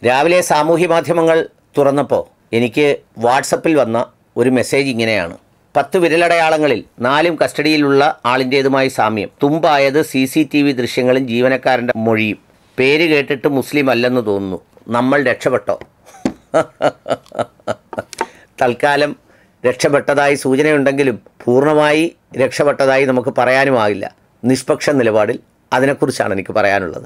രാവിലെ സാമൂഹ്യ മാധ്യമങ്ങൾ തുറന്നപ്പോൾ എനിക്ക് വാട്സപ്പിൽ വന്ന ഒരു മെസ്സേജ് ഇങ്ങനെയാണ് പത്ത് വിരലടയാളങ്ങളിൽ നാലും കസ്റ്റഡിയിലുള്ള ആളിൻ്റേതുമായി സാമ്യം തുമ്പായത് സി സി ടി വി ദൃശ്യങ്ങളും ജീവനക്കാരൻ്റെ മൊഴിയും പേര് കേട്ടിട്ട് മുസ്ലിം അല്ലെന്ന് തോന്നുന്നു നമ്മൾ രക്ഷപ്പെട്ടോ തൽക്കാലം രക്ഷപ്പെട്ടതായി സൂചനയുണ്ടെങ്കിലും പൂർണ്ണമായി രക്ഷപ്പെട്ടതായി നമുക്ക് പറയാനുമാകില്ല നിഷ്പക്ഷ നിലപാടിൽ അതിനെക്കുറിച്ചാണ് എനിക്ക് പറയാനുള്ളത്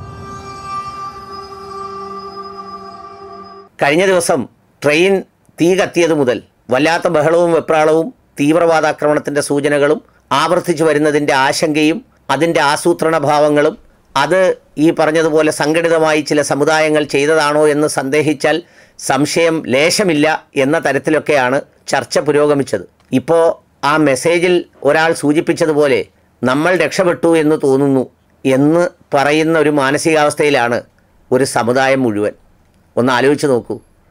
കഴിഞ്ഞ ദിവസം ട്രെയിൻ തീ കത്തിയത് മുതൽ വല്ലാത്ത ബഹളവും വെപ്രാളവും തീവ്രവാദാക്രമണത്തിൻ്റെ സൂചനകളും ആവർത്തിച്ചു വരുന്നതിൻ്റെ ആശങ്കയും അതിൻ്റെ ആസൂത്രണ ഭാവങ്ങളും അത് ഈ പറഞ്ഞതുപോലെ സംഘടിതമായി ചില സമുദായങ്ങൾ ചെയ്തതാണോ എന്ന് സന്ദേഹിച്ചാൽ സംശയം ലേശമില്ല എന്ന തരത്തിലൊക്കെയാണ് ചർച്ച പുരോഗമിച്ചത് ഇപ്പോൾ ആ മെസ്സേജിൽ ഒരാൾ സൂചിപ്പിച്ചതുപോലെ നമ്മൾ രക്ഷപ്പെട്ടു എന്ന് തോന്നുന്നു എന്ന് പറയുന്ന ഒരു മാനസികാവസ്ഥയിലാണ് ഒരു സമുദായം മുഴുവൻ ഒന്ന് ആലോചിച്ച് നോക്കൂ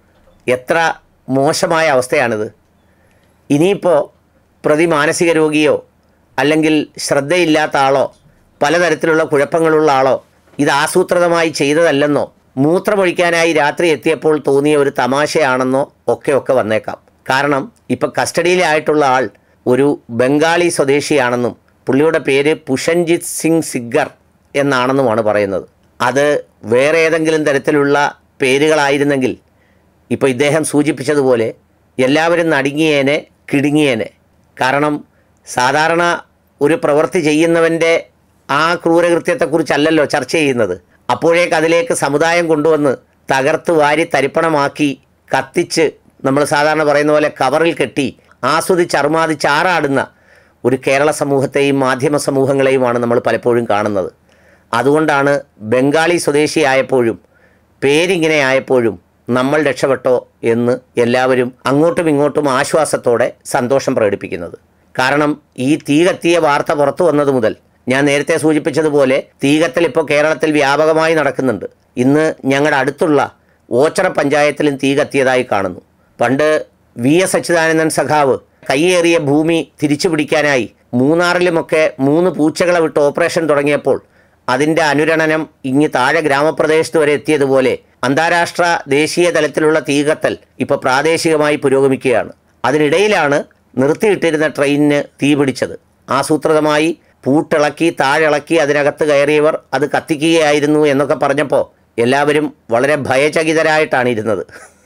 എത്ര മോശമായ അവസ്ഥയാണിത് ഇനിയിപ്പോൾ പ്രതി മാനസിക രോഗിയോ അല്ലെങ്കിൽ ശ്രദ്ധയില്ലാത്ത ആളോ പലതരത്തിലുള്ള കുഴപ്പങ്ങളുള്ള ആളോ ഇത് ആസൂത്രിതമായി ചെയ്തതല്ലെന്നോ മൂത്രമൊഴിക്കാനായി രാത്രി എത്തിയപ്പോൾ തോന്നിയ ഒരു തമാശയാണെന്നോ ഒക്കെ ഒക്കെ വന്നേക്കാം കാരണം ഇപ്പം കസ്റ്റഡിയിലായിട്ടുള്ള ആൾ ഒരു ബംഗാളി സ്വദേശിയാണെന്നും പുള്ളിയുടെ പേര് പുഷൻജിത് സിംഗ് സിഗ്ഗർ എന്നാണെന്നുമാണ് പറയുന്നത് അത് വേറെ ഏതെങ്കിലും തരത്തിലുള്ള പേരുകളായിരുന്നെങ്കിൽ ഇപ്പോൾ ഇദ്ദേഹം സൂചിപ്പിച്ചതുപോലെ എല്ലാവരും നടുങ്ങിയേനെ കിടുങ്ങിയേനെ കാരണം സാധാരണ ഒരു പ്രവൃത്തി ചെയ്യുന്നവൻ്റെ ആ ക്രൂരകൃത്യത്തെക്കുറിച്ചല്ലല്ലോ ചർച്ച ചെയ്യുന്നത് അപ്പോഴേക്ക് അതിലേക്ക് സമുദായം കൊണ്ടുവന്ന് തകർത്ത് വാരി തരിപ്പണമാക്കി കത്തിച്ച് നമ്മൾ സാധാരണ പറയുന്ന പോലെ കവറിൽ കെട്ടി ആസ്വദിച്ച് അറുമാദിച്ച് ആറാടുന്ന ഒരു കേരള സമൂഹത്തെയും മാധ്യമ സമൂഹങ്ങളെയുമാണ് നമ്മൾ പലപ്പോഴും കാണുന്നത് അതുകൊണ്ടാണ് ബംഗാളി സ്വദേശിയായപ്പോഴും പേരിങ്ങനെ ആയപ്പോഴും നമ്മൾ രക്ഷപ്പെട്ടോ എന്ന് എല്ലാവരും അങ്ങോട്ടും ഇങ്ങോട്ടും ആശ്വാസത്തോടെ സന്തോഷം പ്രകടിപ്പിക്കുന്നത് കാരണം ഈ തീ കത്തിയ വാർത്ത പുറത്തു വന്നത് മുതൽ ഞാൻ നേരത്തെ സൂചിപ്പിച്ചതുപോലെ തീകത്തൽ ഇപ്പോൾ കേരളത്തിൽ വ്യാപകമായി നടക്കുന്നുണ്ട് ഇന്ന് ഞങ്ങളുടെ അടുത്തുള്ള ഓച്ചറ പഞ്ചായത്തിലും തീ കത്തിയതായി കാണുന്നു പണ്ട് വി എസ് അച്യുതാനന്ദൻ സഖാവ് കയ്യേറിയ ഭൂമി തിരിച്ചു പിടിക്കാനായി മൂന്നാറിലുമൊക്കെ മൂന്ന് പൂച്ചകളെ വിട്ട് ഓപ്പറേഷൻ തുടങ്ങിയപ്പോൾ അതിൻ്റെ അനുരണനം ഇങ്ങ് താഴെ ഗ്രാമപ്രദേശത്ത് വരെ എത്തിയതുപോലെ അന്താരാഷ്ട്ര ദേശീയ തലത്തിലുള്ള തീകത്തൽ ഇപ്പോൾ പ്രാദേശികമായി പുരോഗമിക്കുകയാണ് അതിനിടയിലാണ് നിർത്തിയിട്ടിരുന്ന ട്രെയിനിന് തീ പിടിച്ചത് ആസൂത്രിതമായി പൂട്ടിളക്കി താഴിളക്കി അതിനകത്ത് കയറിയവർ അത് കത്തിക്കുകയായിരുന്നു എന്നൊക്കെ പറഞ്ഞപ്പോൾ എല്ലാവരും വളരെ ഭയചകിതരായിട്ടാണ് ഇരുന്നത്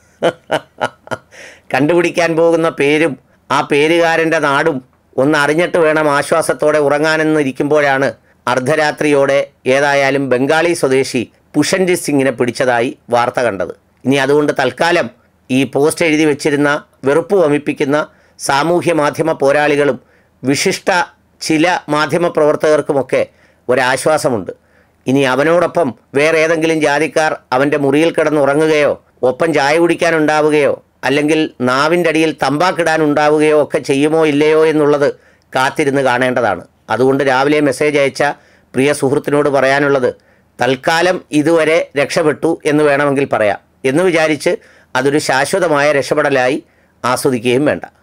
കണ്ടുപിടിക്കാൻ പോകുന്ന പേരും ആ പേരുകാരൻ്റെ നാടും ഒന്ന് അറിഞ്ഞിട്ട് വേണം ആശ്വാസത്തോടെ ഉറങ്ങാനെന്ന് ഇരിക്കുമ്പോഴാണ് അർദ്ധരാത്രിയോടെ ഏതായാലും ബംഗാളി സ്വദേശി പുഷൻജിത് സിംഗിനെ പിടിച്ചതായി വാർത്ത കണ്ടത് ഇനി അതുകൊണ്ട് തൽക്കാലം ഈ പോസ്റ്റ് എഴുതി വെച്ചിരുന്ന വെറുപ്പ് വമിപ്പിക്കുന്ന സാമൂഹ്യ മാധ്യമ പോരാളികളും വിശിഷ്ട ചില മാധ്യമ പ്രവർത്തകർക്കുമൊക്കെ ഒരാശ്വാസമുണ്ട് ഇനി അവനോടൊപ്പം വേറെ ഏതെങ്കിലും ജാതിക്കാർ അവൻ്റെ മുറിയിൽ കിടന്നുറങ്ങുകയോ ഒപ്പം ചായ കുടിക്കാനുണ്ടാവുകയോ അല്ലെങ്കിൽ നാവിൻ്റെ അടിയിൽ തമ്പാക്കിടാനുണ്ടാവുകയോ ഒക്കെ ചെയ്യുമോ ഇല്ലയോ എന്നുള്ളത് കാത്തിരുന്ന് കാണേണ്ടതാണ് അതുകൊണ്ട് രാവിലെ മെസ്സേജ് അയച്ച പ്രിയ സുഹൃത്തിനോട് പറയാനുള്ളത് തൽക്കാലം ഇതുവരെ രക്ഷപ്പെട്ടു എന്ന് വേണമെങ്കിൽ പറയാം എന്ന് വിചാരിച്ച് അതൊരു ശാശ്വതമായ രക്ഷപ്പെടലായി ആസ്വദിക്കുകയും വേണ്ട